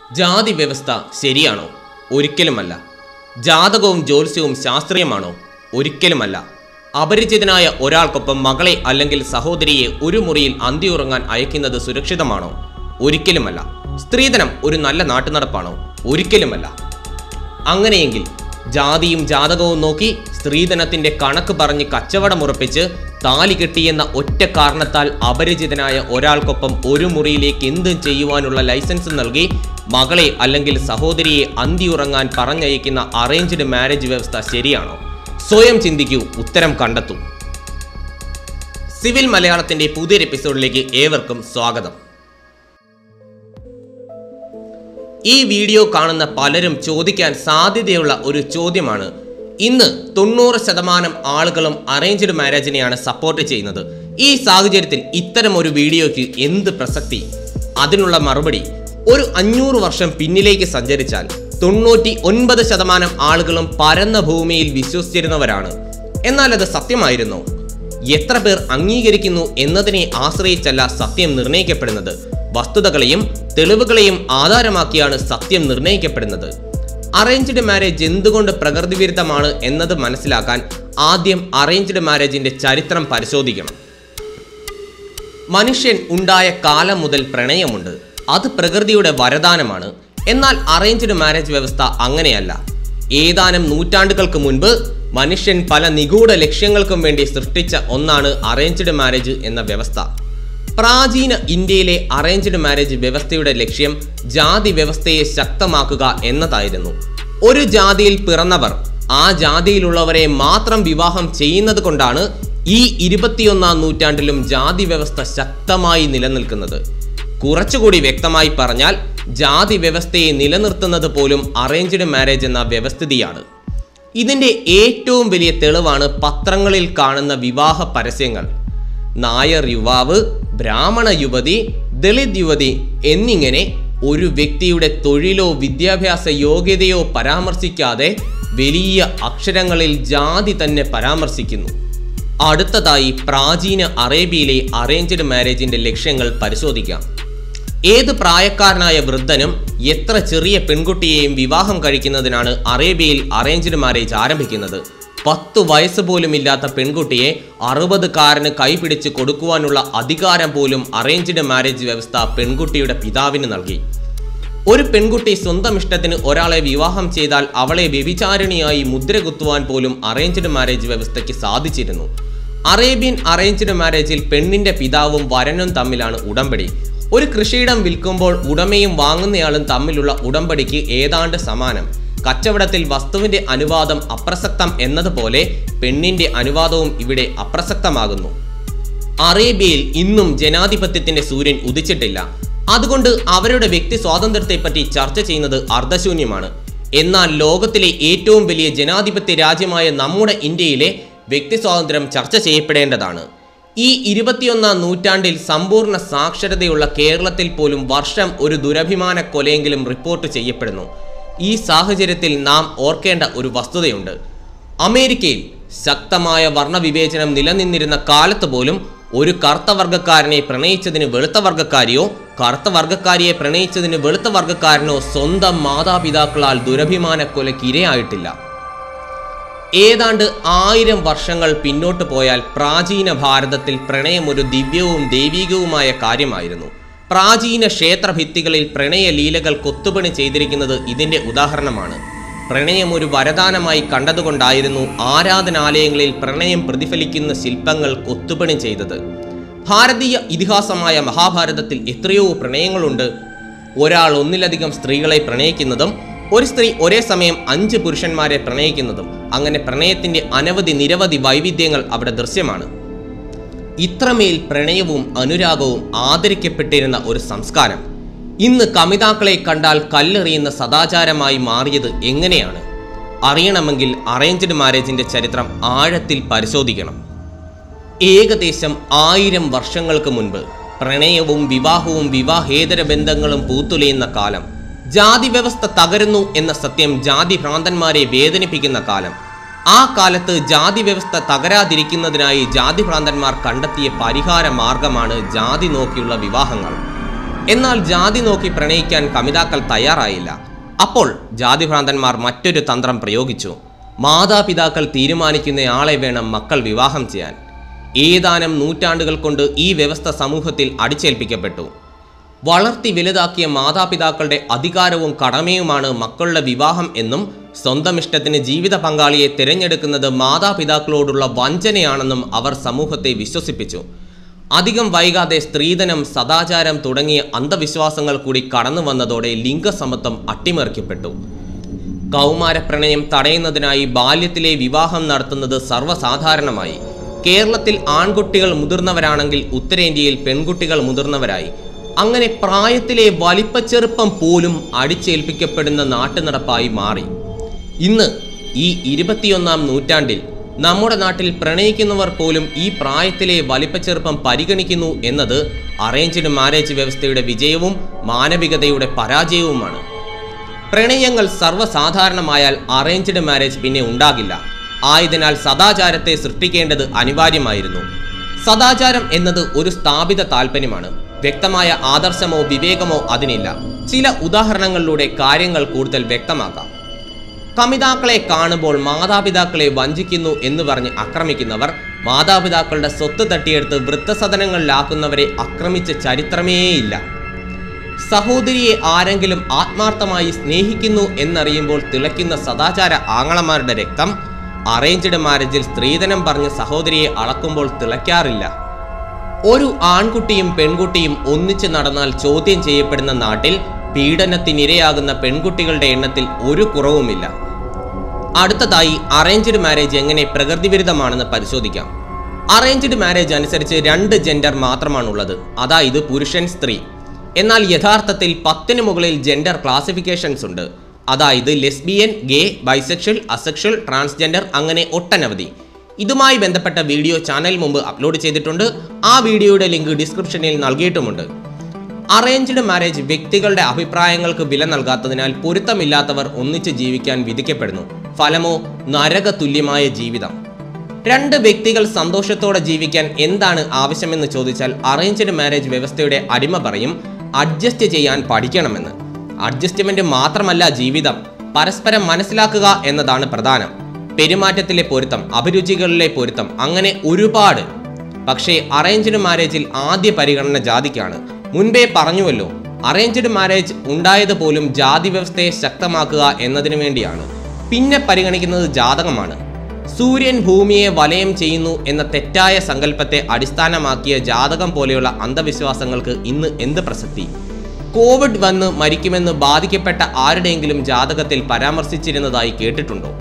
ജാതി വ്യവസ്ഥ ശരിയാണോ ഒരിക്കലുമല്ല ജാതകവും ജ്യോത്സ്യവും ശാസ്ത്രീയമാണോ ഒരിക്കലുമല്ല അപരിചിതനായ ഒരാൾക്കൊപ്പം മകളെ അല്ലെങ്കിൽ സഹോദരിയെ ഒരു മുറിയിൽ അന്തിയുറങ്ങാൻ അയക്കുന്നത് സുരക്ഷിതമാണോ ഒരിക്കലുമല്ല സ്ത്രീധനം ഒരു നല്ല നാട്ടുനടപ്പാണോ ഒരിക്കലുമല്ല അങ്ങനെയെങ്കിൽ ജാതിയും ജാതകവും നോക്കി സ്ത്രീധനത്തിന്റെ കണക്ക് പറഞ്ഞ് കച്ചവടമുറപ്പിച്ച് താലി കെട്ടിയെന്ന ഒറ്റ കാരണത്താൽ അപരിചിതനായ ഒരാൾക്കൊപ്പം ഒരു മുറിയിലേക്ക് എന്തും ചെയ്യുവാനുള്ള ലൈസൻസ് നൽകി മകളെ അല്ലെങ്കിൽ സഹോദരിയെ അന്തിയുറങ്ങാൻ പറഞ്ഞയക്കുന്ന അറേഞ്ച്ഡ് മാരേജ് വ്യവസ്ഥ ശരിയാണോ സ്വയം ചിന്തിക്കൂ ഉത്തരം കണ്ടെത്തൂ സിവിൽ മലയാളത്തിന്റെ പുതിയൊരു എപ്പിസോഡിലേക്ക് ഏവർക്കും സ്വാഗതം ഈ വീഡിയോ കാണുന്ന പലരും ചോദിക്കാൻ സാധ്യതയുള്ള ഒരു ചോദ്യമാണ് ഇന്ന് തൊണ്ണൂറ് ശതമാനം ആളുകളും അറേഞ്ച്ഡ് മാരേജിനെയാണ് സപ്പോർട്ട് ചെയ്യുന്നത് ഈ സാഹചര്യത്തിൽ ഇത്തരം ഒരു വീഡിയോയ്ക്ക് എന്ത് പ്രസക്തി അതിനുള്ള മറുപടി ഒരു അഞ്ഞൂറ് വർഷം പിന്നിലേക്ക് സഞ്ചരിച്ചാൽ തൊണ്ണൂറ്റി ഒൻപത് ശതമാനം ആളുകളും പരന്ന ഭൂമിയിൽ വിശ്വസിച്ചിരുന്നവരാണ് എന്നാൽ അത് സത്യമായിരുന്നോ എത്ര പേർ അംഗീകരിക്കുന്നു എന്നതിനെ ആശ്രയിച്ചല്ല സത്യം നിർണ്ണയിക്കപ്പെടുന്നത് വസ്തുതകളെയും തെളിവുകളെയും ആധാരമാക്കിയാണ് സത്യം നിർണ്ണയിക്കപ്പെടുന്നത് അറേഞ്ച്ഡ് മാരേജ് എന്തുകൊണ്ട് പ്രകൃതി വിരുദ്ധമാണ് എന്നത് മനസ്സിലാക്കാൻ ആദ്യം അറേഞ്ച്ഡ് മാരേജിന്റെ ചരിത്രം പരിശോധിക്കണം മനുഷ്യൻ ഉണ്ടായ കാലം മുതൽ പ്രണയമുണ്ട് അത് പ്രകൃതിയുടെ വരദാനമാണ് എന്നാൽ അറേഞ്ച്ഡ് മാരേജ് വ്യവസ്ഥ അങ്ങനെയല്ല ഏതാനും നൂറ്റാണ്ടുകൾക്ക് മുൻപ് മനുഷ്യൻ പല നിഗൂഢ ലക്ഷ്യങ്ങൾക്കും വേണ്ടി സൃഷ്ടിച്ച ഒന്നാണ് അറേഞ്ച്ഡ് മാരേജ് എന്ന വ്യവസ്ഥ പ്രാചീന ഇന്ത്യയിലെ അറേഞ്ച്ഡ് മാരേജ് വ്യവസ്ഥയുടെ ലക്ഷ്യം ജാതി വ്യവസ്ഥയെ ശക്തമാക്കുക എന്നതായിരുന്നു ഒരു ജാതിയിൽ പിറന്നവർ ആ ജാതിയിലുള്ളവരെ മാത്രം വിവാഹം ചെയ്യുന്നത് കൊണ്ടാണ് ഈ ഇരുപത്തിയൊന്നാം നൂറ്റാണ്ടിലും ജാതി വ്യവസ്ഥ ശക്തമായി നിലനിൽക്കുന്നത് കുറച്ചുകൂടി വ്യക്തമായി പറഞ്ഞാൽ ജാതി വ്യവസ്ഥയെ നിലനിർത്തുന്നത് പോലും അറേഞ്ച്ഡ് മാരേജ് എന്ന വ്യവസ്ഥിതിയാണ് ഇതിന്റെ ഏറ്റവും വലിയ തെളിവാണ് പത്രങ്ങളിൽ കാണുന്ന വിവാഹ പരസ്യങ്ങൾ നായർ യുവാവ് ബ്രാഹ്മണ യുവതി ദളിത് യുവതി എന്നിങ്ങനെ ഒരു വ്യക്തിയുടെ തൊഴിലോ വിദ്യാഭ്യാസ യോഗ്യതയോ പരാമർശിക്കാതെ വലിയ അക്ഷരങ്ങളിൽ ജാതി തന്നെ പരാമർശിക്കുന്നു അടുത്തതായി പ്രാചീന അറേബ്യയിലെ അറേഞ്ച്ഡ് മാരേജിന്റെ ലക്ഷ്യങ്ങൾ പരിശോധിക്കാം ഏത് പ്രായക്കാരനായ വൃദ്ധനും എത്ര ചെറിയ പെൺകുട്ടിയെയും വിവാഹം കഴിക്കുന്നതിനാണ് അറേബ്യയിൽ അറേഞ്ച്ഡ് മാരേജ് ആരംഭിക്കുന്നത് പത്ത് വയസ്സ് പോലും ഇല്ലാത്ത പെൺകുട്ടിയെ അറുപതുകാരന് കൈപിടിച്ച് കൊടുക്കുവാനുള്ള അധികാരം പോലും അറേഞ്ച്ഡ് മാരേജ് വ്യവസ്ഥ പെൺകുട്ടിയുടെ പിതാവിന് നൽകി ഒരു പെൺകുട്ടി സ്വന്തം ഇഷ്ടത്തിന് ഒരാളെ വിവാഹം ചെയ്താൽ അവളെ വ്യഭിചാരിണിയായി മുദ്ര കുത്തുവാൻ പോലും അറേഞ്ച്ഡ് മാരേജ് വ്യവസ്ഥയ്ക്ക് സാധിച്ചിരുന്നു അറേബ്യൻ അറേഞ്ച്ഡ് മാരേജിൽ പെണ്ണിന്റെ പിതാവും വരനും തമ്മിലാണ് ഉടമ്പടി ഒരു കൃഷിയിടം വിൽക്കുമ്പോൾ ഉടമയും വാങ്ങുന്നയാളും തമ്മിലുള്ള ഉടമ്പടിക്ക് ഏതാണ്ട് സമാനം കച്ചവടത്തിൽ വസ്തുവിന്റെ അനുവാദം അപ്രസക്തം എന്നതുപോലെ പെണ്ണിന്റെ അനുവാദവും ഇവിടെ അപ്രസക്തമാകുന്നു അറേബ്യയിൽ ഇന്നും ജനാധിപത്യത്തിന്റെ സൂര്യൻ ഉദിച്ചിട്ടില്ല അതുകൊണ്ട് അവരുടെ വ്യക്തി സ്വാതന്ത്ര്യത്തെപ്പറ്റി ചർച്ച ചെയ്യുന്നത് അർദ്ധശൂന്യമാണ് എന്നാൽ ലോകത്തിലെ ഏറ്റവും വലിയ ജനാധിപത്യ രാജ്യമായ നമ്മുടെ ഇന്ത്യയിലെ വ്യക്തി സ്വാതന്ത്ര്യം ചർച്ച ചെയ്യപ്പെടേണ്ടതാണ് ഈ ഇരുപത്തിയൊന്നാം നൂറ്റാണ്ടിൽ സമ്പൂർണ്ണ സാക്ഷരതയുള്ള കേരളത്തിൽ പോലും വർഷം ഒരു ദുരഭിമാന കൊലയെങ്കിലും റിപ്പോർട്ട് ചെയ്യപ്പെടുന്നു ഈ സാഹചര്യത്തിൽ നാം ഓർക്കേണ്ട ഒരു വസ്തുതയുണ്ട് അമേരിക്കയിൽ ശക്തമായ വർണ്ണവിവേചനം നിലനിന്നിരുന്ന കാലത്ത് പോലും ഒരു കറുത്ത വർഗ്ഗക്കാരനെ പ്രണയിച്ചതിന് വെളുത്ത വർഗ്ഗക്കാരിയോ കറുത്ത വർഗ്ഗക്കാരിയെ പ്രണയിച്ചതിന് വെളുത്ത വർഗ്ഗക്കാരനോ സ്വന്തം മാതാപിതാക്കളാൽ ദുരഭിമാന കൊലയ്ക്ക് ഇരയായിട്ടില്ല ഏതാണ്ട് ആയിരം വർഷങ്ങൾ പിന്നോട്ട് പോയാൽ പ്രാചീന ഭാരതത്തിൽ പ്രണയം ഒരു ദിവ്യവും ദൈവികവുമായ കാര്യമായിരുന്നു പ്രാചീന ക്ഷേത്രഭിത്തികളിൽ പ്രണയ ലീലകൾ കൊത്തുപണി ചെയ്തിരിക്കുന്നത് ഇതിന്റെ ഉദാഹരണമാണ് പ്രണയം ഒരു വരദാനമായി കണ്ടതുകൊണ്ടായിരുന്നു ആരാധനാലയങ്ങളിൽ പ്രണയം പ്രതിഫലിക്കുന്ന ശില്പങ്ങൾ കൊത്തുപണി ചെയ്തത് ഭാരതീയ ഇതിഹാസമായ മഹാഭാരതത്തിൽ എത്രയോ പ്രണയങ്ങളുണ്ട് ഒരാൾ ഒന്നിലധികം സ്ത്രീകളെ പ്രണയിക്കുന്നതും ഒരു സ്ത്രീ ഒരേ സമയം അഞ്ച് പുരുഷന്മാരെ പ്രണയിക്കുന്നതും അങ്ങനെ പ്രണയത്തിന്റെ അനവധി നിരവധി വൈവിധ്യങ്ങൾ അവിടെ ദൃശ്യമാണ് ഇത്രമേൽ പ്രണയവും അനുരാഗവും ആദരിക്കപ്പെട്ടിരുന്ന ഒരു സംസ്കാരം ഇന്ന് കമിതാക്കളെ കണ്ടാൽ കല്ലെറിയുന്ന സദാചാരമായി മാറിയത് എങ്ങനെയാണ് അറിയണമെങ്കിൽ അറേഞ്ച്ഡ് മാരേജിന്റെ ചരിത്രം ആഴത്തിൽ പരിശോധിക്കണം ഏകദേശം ആയിരം വർഷങ്ങൾക്ക് മുൻപ് പ്രണയവും വിവാഹവും വിവാഹേതര ബന്ധങ്ങളും പൂത്തുലയുന്ന കാലം ജാതി വ്യവസ്ഥ തകരുന്നു എന്ന സത്യം ജാതി ഭ്രാന്തന്മാരെ വേദനിപ്പിക്കുന്ന കാലം ആ കാലത്ത് ജാതി വ്യവസ്ഥ തകരാതിരിക്കുന്നതിനായി ജാതി ഭ്രാന്തന്മാർ കണ്ടെത്തിയ പരിഹാര മാർഗമാണ് ജാതി നോക്കിയുള്ള വിവാഹങ്ങൾ എന്നാൽ ജാതി നോക്കി പ്രണയിക്കാൻ കമിതാക്കൾ തയ്യാറായില്ല അപ്പോൾ ജാതിഭ്രാന്തന്മാർ മറ്റൊരു തന്ത്രം പ്രയോഗിച്ചു മാതാപിതാക്കൾ തീരുമാനിക്കുന്നയാളെ വേണം മക്കൾ വിവാഹം ചെയ്യാൻ ഏതാനും നൂറ്റാണ്ടുകൾ കൊണ്ട് ഈ വ്യവസ്ഥ സമൂഹത്തിൽ അടിച്ചേൽപ്പിക്കപ്പെട്ടു വളർത്തി വലുതാക്കിയ മാതാപിതാക്കളുടെ അധികാരവും കടമയുമാണ് മക്കളുടെ വിവാഹം എന്നും സ്വന്തം ഇഷ്ടത്തിന് ജീവിത പങ്കാളിയെ തിരഞ്ഞെടുക്കുന്നത് മാതാപിതാക്കളോടുള്ള വഞ്ചനയാണെന്നും അവർ സമൂഹത്തെ വിശ്വസിപ്പിച്ചു അധികം വൈകാതെ സ്ത്രീധനം സദാചാരം തുടങ്ങിയ അന്ധവിശ്വാസങ്ങൾ കൂടി കടന്നു വന്നതോടെ ലിംഗസമത്വം അട്ടിമറിക്കപ്പെട്ടു കൗമാരപ്രണയം തടയുന്നതിനായി ബാല്യത്തിലെ വിവാഹം നടത്തുന്നത് സർവ്വസാധാരണമായി കേരളത്തിൽ ആൺകുട്ടികൾ മുതിർന്നവരാണെങ്കിൽ ഉത്തരേന്ത്യയിൽ പെൺകുട്ടികൾ മുതിർന്നവരായി അങ്ങനെ പ്രായത്തിലെ വലിപ്പച്ചെറുപ്പം പോലും അടിച്ചേൽപ്പിക്കപ്പെടുന്ന നാട്ടുനടപ്പായി മാറി ഇന്ന് ഈ ഇരുപത്തിയൊന്നാം നൂറ്റാണ്ടിൽ നമ്മുടെ നാട്ടിൽ പ്രണയിക്കുന്നവർ പോലും ഈ പ്രായത്തിലെ വലിപ്പച്ചെറുപ്പം പരിഗണിക്കുന്നു എന്നത് അറേഞ്ച്ഡ് മാരേജ് വ്യവസ്ഥയുടെ വിജയവും മാനവികതയുടെ പരാജയവുമാണ് പ്രണയങ്ങൾ സർവ്വസാധാരണമായാൽ അറേഞ്ച്ഡ് മാരേജ് പിന്നെ ഉണ്ടാകില്ല ആയതിനാൽ സദാചാരത്തെ സൃഷ്ടിക്കേണ്ടത് അനിവാര്യമായിരുന്നു സദാചാരം എന്നത് ഒരു സ്ഥാപിത താല്പര്യമാണ് വ്യക്തമായ ആദർശമോ വിവേകമോ അതിനില്ല ചില ഉദാഹരണങ്ങളിലൂടെ കാര്യങ്ങൾ കൂടുതൽ വ്യക്തമാക്കാം കമിതാക്കളെ കാണുമ്പോൾ മാതാപിതാക്കളെ വഞ്ചിക്കുന്നു എന്ന് പറഞ്ഞ് ആക്രമിക്കുന്നവർ മാതാപിതാക്കളുടെ സ്വത്ത് തട്ടിയെടുത്ത് വൃദ്ധസദനങ്ങളിലാക്കുന്നവരെ ആക്രമിച്ച ചരിത്രമേയില്ല സഹോദരിയെ ആരെങ്കിലും ആത്മാർത്ഥമായി സ്നേഹിക്കുന്നു എന്നറിയുമ്പോൾ തിളയ്ക്കുന്ന സദാചാര ആങ്ങളമാരുടെ രക്തം അറേഞ്ച്ഡ് മാരേജിൽ സ്ത്രീധനം പറഞ്ഞ് സഹോദരിയെ അളക്കുമ്പോൾ തിളയ്ക്കാറില്ല ഒരു ആൺകുട്ടിയും പെൺകുട്ടിയും ഒന്നിച്ച് നടന്നാൽ ചോദ്യം ചെയ്യപ്പെടുന്ന നാട്ടിൽ പീഡനത്തിനിരയാകുന്ന പെൺകുട്ടികളുടെ എണ്ണത്തിൽ ഒരു കുറവുമില്ല അടുത്തതായി അറേഞ്ച്ഡ് മാരേജ് എങ്ങനെ പ്രകൃതിവിരുദ്ധമാണെന്ന് പരിശോധിക്കാം അറേഞ്ച്ഡ് മാരേജ് അനുസരിച്ച് രണ്ട് ജെൻഡർ മാത്രമാണുള്ളത് അതായത് പുരുഷൻ സ്ത്രീ എന്നാൽ യഥാർത്ഥത്തിൽ പത്തിന് മുകളിൽ ജെൻഡർ ക്ലാസിഫിക്കേഷൻസ് ഉണ്ട് അതായത് lesbian gay bisexual asexual transgender അങ്ങനെ ഒട്ടനവധി ഇതുമായി ബന്ധപ്പെട്ട വീഡിയോ ചാനൽ മുമ്പ് അപ്ലോഡ് ചെയ്തിട്ടുണ്ട് ആ വീഡിയോയുടെ ലിങ്ക് ഡിസ്ക്രിപ്ഷനിൽ നൽകിയിട്ടുമുണ്ട് അറേഞ്ച്ഡ് മാരേജ് വ്യക്തികളുടെ അഭിപ്രായങ്ങൾക്ക് വില നൽകാത്തതിനാൽ പൊരുത്തമില്ലാത്തവർ ഒന്നിച്ച് ജീവിക്കാൻ വിധിക്കപ്പെടുന്നു ഫലമോ നരക തുല്യമായ ജീവിതം രണ്ട് വ്യക്തികൾ സന്തോഷത്തോടെ ജീവിക്കാൻ എന്താണ് ആവശ്യമെന്ന് ചോദിച്ചാൽ അറേഞ്ച്ഡ് മാരേജ് വ്യവസ്ഥയുടെ അടിമ പറയും അഡ്ജസ്റ്റ് ചെയ്യാൻ പഠിക്കണമെന്ന് അഡ്ജസ്റ്റ്മെന്റ് മാത്രമല്ല ജീവിതം പരസ്പരം മനസ്സിലാക്കുക എന്നതാണ് പ്രധാനം പെരുമാറ്റത്തിലെ പൊരുത്തം അഭിരുചികളിലെ പൊരുത്തം അങ്ങനെ ഒരുപാട് പക്ഷേ അറേഞ്ച്ഡ് മാരേജിൽ ആദ്യ പരിഗണന ജാതിക്കാണ് മുൻപേ പറഞ്ഞുവല്ലോ അറേഞ്ച്ഡ് മാരേജ് ഉണ്ടായത് പോലും ജാതി വ്യവസ്ഥയെ ശക്തമാക്കുക എന്നതിനു വേണ്ടിയാണ് പിന്നെ പരിഗണിക്കുന്നത് ജാതകമാണ് സൂര്യൻ ഭൂമിയെ വലയം ചെയ്യുന്നു എന്ന തെറ്റായ സങ്കല്പത്തെ അടിസ്ഥാനമാക്കിയ ജാതകം പോലെയുള്ള അന്ധവിശ്വാസങ്ങൾക്ക് ഇന്ന് എന്ത് പ്രസക്തി കോവിഡ് വന്ന് മരിക്കുമെന്ന് ബാധിക്കപ്പെട്ട ആരുടെയെങ്കിലും ജാതകത്തിൽ പരാമർശിച്ചിരുന്നതായി കേട്ടിട്ടുണ്ടോ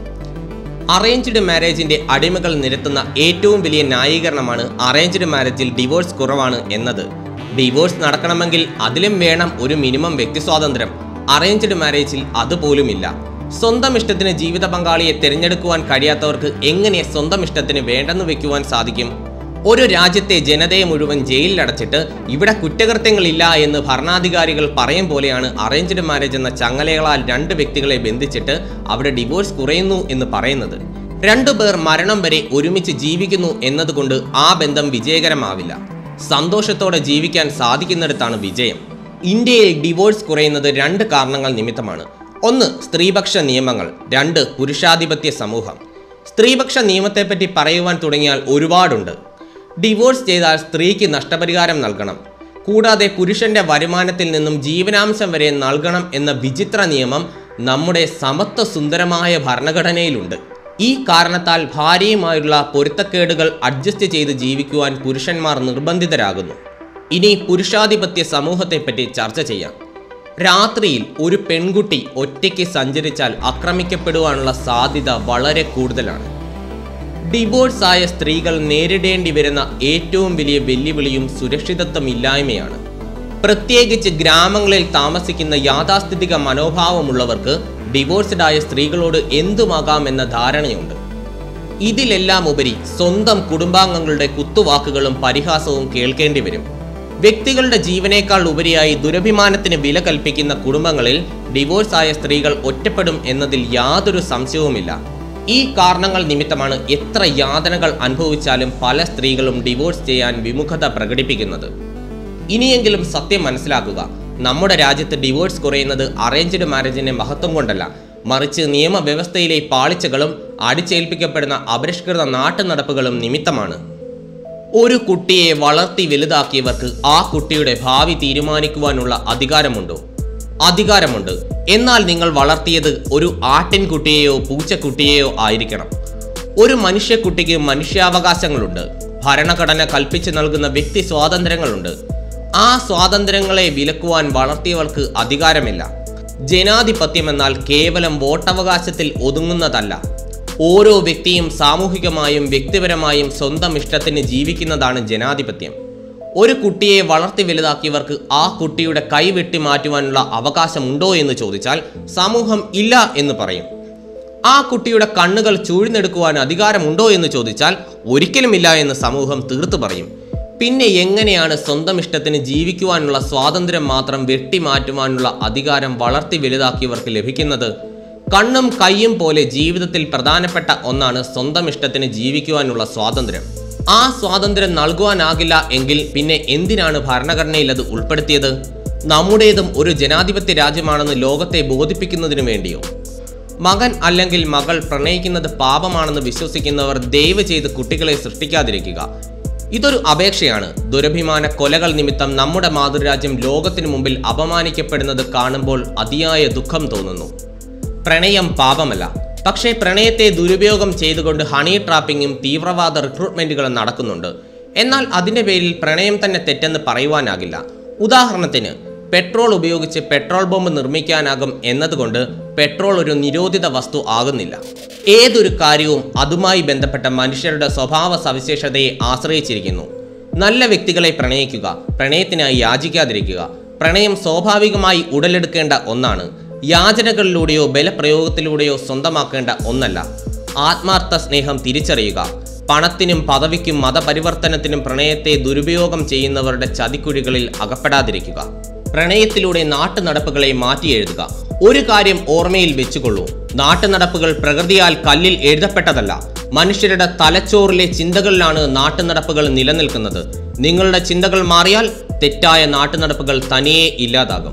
അറേഞ്ച്ഡ് മാരേജിന്റെ അടിമകൾ നിരത്തുന്ന ഏറ്റവും വലിയ ന്യായീകരണമാണ് അറേഞ്ച്ഡ് മാരേജിൽ ഡിവോഴ്സ് കുറവാണ് എന്നത് ഡിവോഴ്സ് നടക്കണമെങ്കിൽ അതിലും വേണം ഒരു മിനിമം വ്യക്തി സ്വാതന്ത്ര്യം അറേഞ്ച്ഡ് മാരേജിൽ അതുപോലുമില്ല സ്വന്തം ഇഷ്ടത്തിന് ജീവിത പങ്കാളിയെ തിരഞ്ഞെടുക്കുവാൻ കഴിയാത്തവർക്ക് എങ്ങനെ സ്വന്തം ഇഷ്ടത്തിന് വേണ്ടെന്ന് വെക്കുവാൻ സാധിക്കും ഒരു രാജ്യത്തെ ജനതയെ മുഴുവൻ ജയിലിലടച്ചിട്ട് ഇവിടെ കുറ്റകൃത്യങ്ങളില്ല എന്ന് ഭരണാധികാരികൾ പറയും പോലെയാണ് അറേഞ്ച്ഡ് മാരേജ് എന്ന ചങ്ങലകളാൽ രണ്ട് വ്യക്തികളെ ബന്ധിച്ചിട്ട് അവിടെ ഡിവോഴ്സ് കുറയുന്നു എന്ന് പറയുന്നത് രണ്ടു പേർ മരണം വരെ ഒരുമിച്ച് ജീവിക്കുന്നു എന്നതുകൊണ്ട് ആ ബന്ധം വിജയകരമാവില്ല സന്തോഷത്തോടെ ജീവിക്കാൻ സാധിക്കുന്നിടത്താണ് വിജയം ഇന്ത്യയിൽ ഡിവോഴ്സ് കുറയുന്നത് രണ്ട് കാരണങ്ങൾ നിമിത്തമാണ് ഒന്ന് സ്ത്രീപക്ഷ നിയമങ്ങൾ രണ്ട് പുരുഷാധിപത്യ സമൂഹം സ്ത്രീപക്ഷ നിയമത്തെപ്പറ്റി പറയുവാൻ തുടങ്ങിയാൽ ഒരുപാടുണ്ട് ഡിവോഴ്സ് ചെയ്താൽ സ്ത്രീക്ക് നഷ്ടപരിഹാരം നൽകണം കൂടാതെ പുരുഷന്റെ വരുമാനത്തിൽ നിന്നും ജീവനാംശം വരെ നൽകണം എന്ന വിചിത്ര നിയമം നമ്മുടെ സമത്വ സുന്ദരമായ ഭരണഘടനയിലുണ്ട് ഈ കാരണത്താൽ ഭാര്യയുമായുള്ള പൊരുത്തക്കേടുകൾ അഡ്ജസ്റ്റ് ചെയ്ത് ജീവിക്കുവാൻ പുരുഷന്മാർ നിർബന്ധിതരാകുന്നു ഇനി പുരുഷാധിപത്യ സമൂഹത്തെപ്പറ്റി ചർച്ച ചെയ്യാം രാത്രിയിൽ ഒരു പെൺകുട്ടി ഒറ്റയ്ക്ക് സഞ്ചരിച്ചാൽ ആക്രമിക്കപ്പെടുവാനുള്ള സാധ്യത വളരെ കൂടുതലാണ് ഡിവോഴ്സ് ആയ സ്ത്രീകൾ നേരിടേണ്ടി വരുന്ന ഏറ്റവും വലിയ വെല്ലുവിളിയും സുരക്ഷിതത്വമില്ലായ്മയാണ് പ്രത്യേകിച്ച് ഗ്രാമങ്ങളിൽ താമസിക്കുന്ന യാഥാസ്ഥിതിക മനോഭാവമുള്ളവർക്ക് ഡിവോഴ്സ്ഡ് ആയ സ്ത്രീകളോട് എന്തുമാകാമെന്ന ധാരണയുണ്ട് ഇതിലെല്ലാം ഉപരി സ്വന്തം കുടുംബാംഗങ്ങളുടെ കുത്തുവാക്കുകളും പരിഹാസവും കേൾക്കേണ്ടി വരും വ്യക്തികളുടെ ജീവനേക്കാൾ ഉപരിയായി ദുരഭിമാനത്തിന് വില കൽപ്പിക്കുന്ന കുടുംബങ്ങളിൽ ഡിവോഴ്സ് ആയ സ്ത്രീകൾ ഒറ്റപ്പെടും എന്നതിൽ യാതൊരു സംശയവുമില്ല ഈ കാരണങ്ങൾ നിമിത്തമാണ് എത്ര യാതനകൾ അനുഭവിച്ചാലും പല സ്ത്രീകളും ഡിവോഴ്സ് ചെയ്യാൻ വിമുഖത പ്രകടിപ്പിക്കുന്നത് ഇനിയെങ്കിലും സത്യം മനസ്സിലാക്കുക നമ്മുടെ രാജ്യത്ത് ഡിവോഴ്സ് കുറയുന്നത് അറേഞ്ച്ഡ് മാരേജിന്റെ മഹത്വം കൊണ്ടല്ല മറിച്ച് നിയമവ്യവസ്ഥയിലെ പാളിച്ചകളും അടിച്ചേൽപ്പിക്കപ്പെടുന്ന അപരിഷ്കൃത നാട്ടു നടപ്പുകളും നിമിത്തമാണ് ഒരു കുട്ടിയെ വളർത്തി വലുതാക്കിയവർക്ക് ആ കുട്ടിയുടെ ഭാവി തീരുമാനിക്കുവാനുള്ള അധികാരമുണ്ടോ അധികാരമുണ്ട് എന്നാൽ നിങ്ങൾ വളർത്തിയത് ഒരു ആട്ടിൻകുട്ടിയെയോ പൂച്ചക്കുട്ടിയെയോ ആയിരിക്കണം ഒരു മനുഷ്യക്കുട്ടിക്ക് മനുഷ്യാവകാശങ്ങളുണ്ട് ഭരണഘടന കൽപ്പിച്ചു നൽകുന്ന വ്യക്തി സ്വാതന്ത്ര്യങ്ങളുണ്ട് ആ സ്വാതന്ത്ര്യങ്ങളെ വിലക്കുവാൻ വളർത്തിയവർക്ക് അധികാരമില്ല ജനാധിപത്യം എന്നാൽ കേവലം വോട്ടവകാശത്തിൽ ഒതുങ്ങുന്നതല്ല ഓരോ വ്യക്തിയും സാമൂഹികമായും വ്യക്തിപരമായും സ്വന്തം ഇഷ്ടത്തിന് ജീവിക്കുന്നതാണ് ജനാധിപത്യം ഒരു കുട്ടിയെ വളർത്തി വലുതാക്കിയവർക്ക് ആ കുട്ടിയുടെ കൈ വെട്ടി മാറ്റുവാനുള്ള അവകാശമുണ്ടോ എന്ന് ചോദിച്ചാൽ സമൂഹം ഇല്ല എന്ന് പറയും ആ കുട്ടിയുടെ കണ്ണുകൾ ചൂഴ്ന്നെടുക്കുവാൻ അധികാരമുണ്ടോ എന്ന് ചോദിച്ചാൽ ഒരിക്കലുമില്ല എന്ന് സമൂഹം തീർത്തു പറയും പിന്നെ എങ്ങനെയാണ് സ്വന്തം ഇഷ്ടത്തിന് ജീവിക്കുവാനുള്ള സ്വാതന്ത്ര്യം മാത്രം വെട്ടിമാറ്റുവാനുള്ള അധികാരം വളർത്തി വലുതാക്കിയവർക്ക് ലഭിക്കുന്നത് കണ്ണും കൈയും പോലെ ജീവിതത്തിൽ പ്രധാനപ്പെട്ട ഒന്നാണ് സ്വന്തം ഇഷ്ടത്തിന് ജീവിക്കുവാനുള്ള സ്വാതന്ത്ര്യം ആ സ്വാതന്ത്ര്യം നൽകുവാനാകില്ല എങ്കിൽ പിന്നെ എന്തിനാണ് ഭരണഘടനയിൽ അത് ഉൾപ്പെടുത്തിയത് നമ്മുടേതും ഒരു ജനാധിപത്യ രാജ്യമാണെന്ന് ലോകത്തെ ബോധിപ്പിക്കുന്നതിനു വേണ്ടിയോ മകൻ അല്ലെങ്കിൽ മകൾ പ്രണയിക്കുന്നത് പാപമാണെന്ന് വിശ്വസിക്കുന്നവർ ദയവ് ചെയ്ത് കുട്ടികളെ സൃഷ്ടിക്കാതിരിക്കുക ഇതൊരു അപേക്ഷയാണ് ദുരഭിമാന കൊലകൾ നിമിത്തം നമ്മുടെ മാതൃരാജ്യം ലോകത്തിനു മുമ്പിൽ അപമാനിക്കപ്പെടുന്നത് കാണുമ്പോൾ അതിയായ ദുഃഖം തോന്നുന്നു പ്രണയം പാപമല്ല പക്ഷേ പ്രണയത്തെ ദുരുപയോഗം ചെയ്തുകൊണ്ട് ഹണി ട്രാപ്പിങ്ങും തീവ്രവാദ റിക്രൂട്ട്മെന്റുകളും നടക്കുന്നുണ്ട് എന്നാൽ അതിന്റെ പേരിൽ പ്രണയം തന്നെ തെറ്റെന്ന് പറയുവാനാകില്ല ഉദാഹരണത്തിന് പെട്രോൾ ഉപയോഗിച്ച് പെട്രോൾ ബോംബ് നിർമ്മിക്കാനാകും എന്നതുകൊണ്ട് പെട്രോൾ ഒരു നിരോധിത വസ്തു ആകുന്നില്ല ഏതൊരു കാര്യവും അതുമായി ബന്ധപ്പെട്ട മനുഷ്യരുടെ സ്വഭാവ സവിശേഷതയെ ആശ്രയിച്ചിരിക്കുന്നു നല്ല വ്യക്തികളെ പ്രണയിക്കുക പ്രണയത്തിനായി യാചിക്കാതിരിക്കുക പ്രണയം സ്വാഭാവികമായി ഉടലെടുക്കേണ്ട ഒന്നാണ് യാചനകളിലൂടെയോ ബലപ്രയോഗത്തിലൂടെയോ സ്വന്തമാക്കേണ്ട ഒന്നല്ല ആത്മാർത്ഥ സ്നേഹം തിരിച്ചറിയുക പണത്തിനും പദവിക്കും മതപരിവർത്തനത്തിനും പ്രണയത്തെ ദുരുപയോഗം ചെയ്യുന്നവരുടെ ചതിക്കുഴികളിൽ അകപ്പെടാതിരിക്കുക പ്രണയത്തിലൂടെ നാട്ടു നടപ്പുകളെ മാറ്റിയെഴുതുക ഒരു കാര്യം ഓർമ്മയിൽ വെച്ചുകൊള്ളൂ നാട്ടു നടപ്പുകൾ പ്രകൃതിയാൽ കല്ലിൽ എഴുതപ്പെട്ടതല്ല മനുഷ്യരുടെ തലച്ചോറിലെ ചിന്തകളിലാണ് നാട്ടു നടപ്പുകൾ നിലനിൽക്കുന്നത് നിങ്ങളുടെ ചിന്തകൾ മാറിയാൽ തെറ്റായ നാട്ടു നടപ്പുകൾ തനിയെ ഇല്ലാതാകും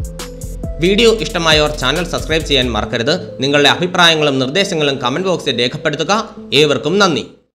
വീഡിയോ ഇഷ്ടമായവർ ചാനൽ സബ്സ്ക്രൈബ് ചെയ്യാൻ മറക്കരുത് നിങ്ങളുടെ അഭിപ്രായങ്ങളും നിർദ്ദേശങ്ങളും കമന്റ് ബോക്സിൽ രേഖപ്പെടുത്തുക ഏവർക്കും നന്ദി